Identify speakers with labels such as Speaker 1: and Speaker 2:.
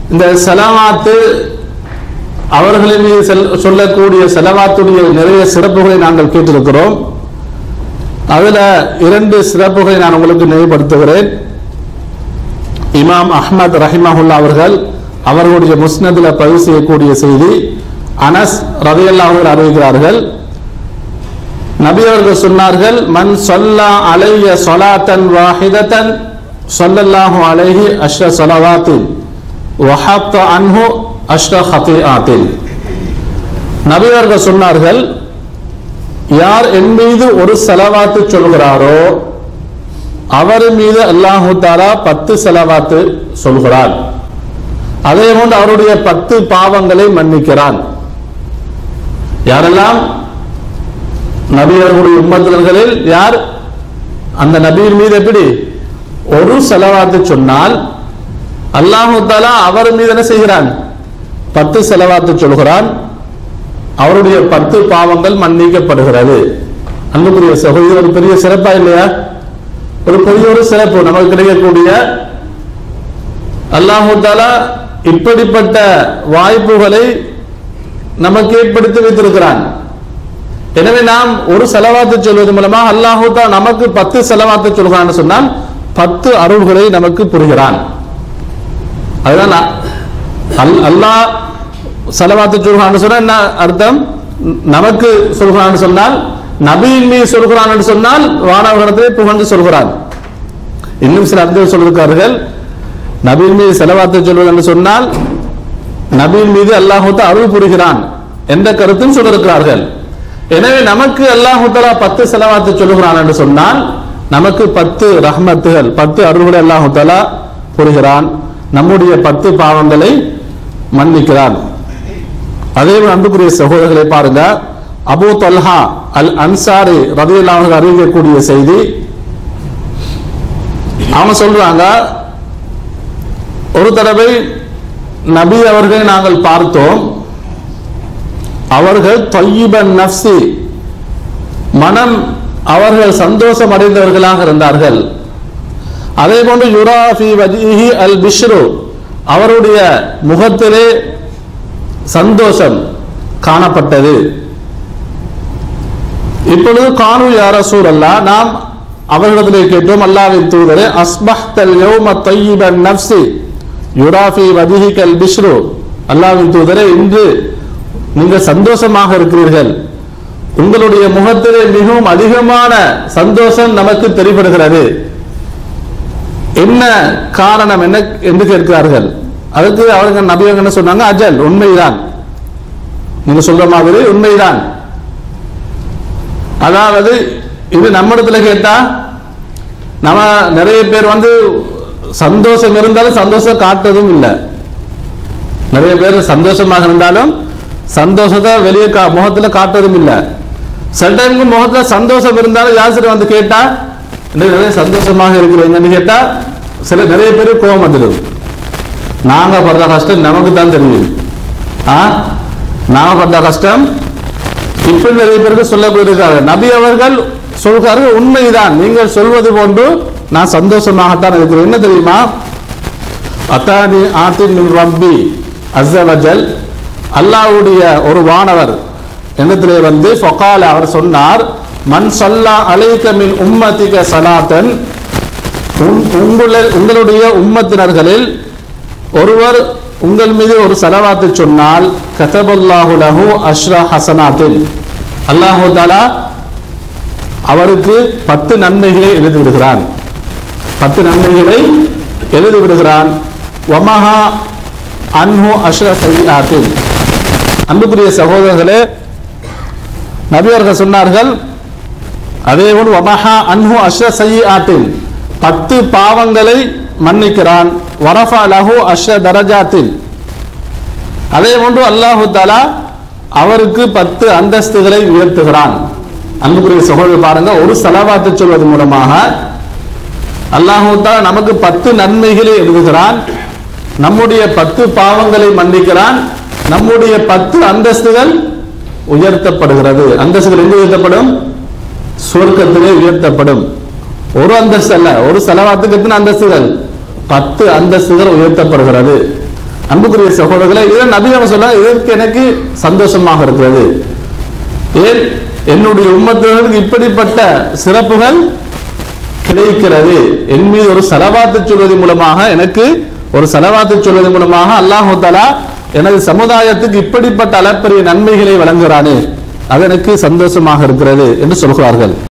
Speaker 1: இந்த செலவாத்து அவர்களின் மீது செல்- சொல்லக்கூடிய செலவாத்துடைய நிறைய சிறப்புகளை நாங்கள் கேட்டிருக்கிறோம் அதுல இரண்டு சிறப்புகளை நான் உங்களுக்கு நினைவுபடுத்துகிறேன் இமாம் அஹ்மத் ரஹிமஹுல்லா அவர்கள் அவர்களுடைய முஸ்னதில் பதிவு செய்யக்கூடிய செய்தி அனஸ் ரதையல்லா அவர்கள் அறிவிக்கிறார்கள் நபி அவர்கள் சொன்னார்கள் மன் சொல்லா அலைய சொலாத்தன் வாஹிதத்தன் சொல்லல்லாஹு அலைஹி அஷ்ர சொலவாத்தின் வஹாத்த அன்ஹு அஷ்ர ஹத்திஆத்தின் நபி அவர்கள் சொன்னார்கள் யார் என் மீது ஒரு செலவாத்து சொல்கிறாரோ அவர் மீது அல்லாஹு தாலா பத்து செலவாத்து சொல்கிறான் அதே போன்று அவருடைய பத்து பாவங்களை மன்னிக்கிறான் யாரெல்லாம் நபியர்களுடைய உம்மத்தினர்களில் யார் அந்த நபியின் மீது எப்படி ஒரு செலவாத்து சொன்னால் அல்லாஹு தாலா அவர் மீது என்ன செய்கிறான் பத்து செலவாத்து சொல்கிறான் அவருடைய பத்து பாவங்கள் மன்னிக்கப்படுகிறது அன்புக்குரிய சகோதரி ஒரு பெரிய சிறப்பா இல்லையா ஒரு பெரிய ஒரு சிறப்பு நமக்கு கிடைக்கக்கூடிய அல்லாஹு தாலா இப்படிப்பட்ட வாய்ப்புகளை நமக்கு ஏற்படுத்தி வைத்திருக்கிறான் எனவே நாம் ஒரு செலவாத்து சொல்வது மூலமா அல்லாஹு தாலா நமக்கு பத்து செலவாத்து சொல்கிறான்னு சொன்னால் பத்து அருள்களை நமக்கு புரிகிறான் அதுதான் நான் அல்- அல்லாஹ் செலவாத்து சொல்கிறான்னு சொன்னா என்ன அர்த்தம் நமக்கு சொல்கிறான்னு சொன்னால் நபியின் மீது சொல்கிறான் என்று சொன்னால் வானவர்களிடத்திலே புகழ்ந்து சொல்கிறான் இன்னும் சில அர்த்தம் சொல்லிருக்கார்கள் நபியின் மீது செலவாத்து சொல்வது என்று சொன்னால் நபியின் மீது அல்லாஹு தஆலா அருள் புரிகிறான் என்ற கருத்தும் சொல்லிருக்கிறார்கள் எனவே நமக்கு அல்லாஹு தஆலா பத்து செலவாத்து சொல்லுகிறான் என்று சொன்னால் நமக்கு பத்து ரஹ்மத்துகள் பத்து அருள்களை அல்லாஹு தஆலா புரிகிறான் நம்முடைய பத்து பாவங்களை மன்னிக்கிறான் அதே போல அன்புக்குரிய சகோதரர்களை பாருங்க அபூ தொல்ஹா அல் அன்சாரி ரதியல்லாஹு அன்ஹு அறிவிக்கக்கூடிய செய்தி அவன் சொல்றாங்க ஒரு தடவை நபி அவர்களை நாங்கள் பார்த்தோம் அவர்கள் தொய்யிபன் நப்சி மனம் அவர்கள் சந்தோஷம் அடைந்தவர்களாக இருந்தார்கள் அதே போன்று யுராஃபி வஜிஹி அல் பிஷ்ரு அவருடைய முகத்திலே சந்தோஷம் காணப்பட்டது இப்பொழுது கானு யார சூழல்லா நாம் அவர்களிடத்திலே கேட்டோம் அல்லாவின் தூதரே அஸ்பஹ்தல் யௌம தையிபன் நப்சி யுராஃபி வதிஹிகல் பிஷ்ரு அல்லாவின் தூதரே இன்று நீங்கள் சந்தோஷமாக இருக்கிறீர்கள் உங்களுடைய முகத்திலே மிகவும் அதிகமான சந்தோஷம் நமக்கு தெரிபடுகிறது என்ன காரணம் என்ன என்று கேட்கிறார்கள் அதுக்கு அவர்கள் நபியங்க என்ன சொன்னாங்க அஜல் உண்மைதான் நீங்க சொல்ற மாதிரி உண்மைதான் அதாவது இது நம்மிடத்துல கேட்டா நம்ம நிறைய பேர் வந்து சந்தோஷம் இருந்தாலும் சந்தோஷம் காட்டுறதும் இல்லை நிறைய பேர் சந்தோஷமாக இருந்தாலும் சந்தோஷத்தை வெளியே கா முகத்துல காட்டுறதும் இல்லை சில டைமுக்கு முகத்துல சந்தோஷம் இருந்தாலும் யாசிரியர் வந்து கேட்டா "இன்னைக்கு நிறைய சந்தோஷமாக இருக்கிறீங்கன்னு கேட்டா சில நிறைய பேர் கோபம் வந்துடுது நாங்க படுற கஷ்டம் நமக்கு தான் தெரியும் ஆ நாங்க படுற கஷ்டம் இப்படி நிறைய பேருக்கு சொல்லப்பட்டிருக்காரு நபி அவர்கள் சொல்கிறார்கள் உண்மைதான் நீங்கள் சொல்வது போன்று நான் சந்தோஷமாகத்தான் இருக்கிறேன் என்ன தெரியுமா அத்தானி ஆத்தின் மின் ரப்பி அஸ்ஸவஜல் அல்லாஹ்வுடைய ஒரு வானவர் எண்ணத்திலே வந்து ஃபகால அவர் சொன்னார் மன் சல்லா அலைக்க மின் உம்மத்திக சலாத்தன் உன்- உங்களை உங்களுடைய உம்மத்தினர்களில் ஒருவர் உங்கள் மீது ஒரு சலவாத்து சொன்னால் கதபல்லாஹு லஹு அஷ்ரா ஹசனாத்தில் அல்லாஹு தாலா அவருக்கு பத்து நன்மைகளை எழுதி விடுகிறான் பத்து நன்மைகளை எழுதி விடுகிறான் வமஹா அன்ஹு அஷ்ர சையாத்தில் அன்புக்குரிய சகோதரர்களே நபி அவர்கள் சொன்னார்கள் அதே போல் வமஹா அன்ஹு அஷ்ர சையாத்தில் பத்து பாவங்களை மன்னிக்கிறான் வரஃபா லஹு அஷ்ர தரஜாத்தில் அதே போன்று அல்லாஹு தாலா அவருக்கு பத்து அந்தஸ்துகளை உயர்த்துகிறான் அன்புக்குரிய சகோதரர் பாருங்க ஒரு செலவாத்து சொல்வது மூலமாக அல்லாஹு தாலா நமக்கு பத்து நன்மைகளை எழுதுகிறான் நம்முடைய பத்து பாவங்களை மன்னிக்கிறான் நம்முடைய பத்து அந்தஸ்துகள் உயர்த்தப்படுகிறது அந்தஸ்துகள் எங்கு உயர்த்தப்படும் சுவர்க்கத்திலே உயர்த்தப்படும் ஒரு அந்தஸ்து அல்ல ஒரு செலவாத்துக்கு எத்தனை அந்தஸ்துகள் பத்து அந்தஸ்துகள் உயர்த்தப்படுகிறது அன்புக்குரிய சகோதரர்களை இதை நபி அவங்க சொல்றாங்க இதற்கு எனக்கு சந்தோஷமாக இருக்கிறது ஏன் என்னுடைய உம்மத்தினருக்கு இப்படிப்பட்ட சிறப்புகள் கிடைக்கிறது என் மீது ஒரு செலவாத்து சொல்வதன் மூலமாக எனக்கு ஒரு செலவாத்து சொல்வதன் மூலமாக அல்லாஹு தஆலா எனது சமுதாயத்துக்கு இப்படிப்பட்ட அளப்பரிய நன்மைகளை வழங்குகிறானே அது எனக்கு சந்தோஷமாக இருக்கிறது என்று சொல்கிறார்கள்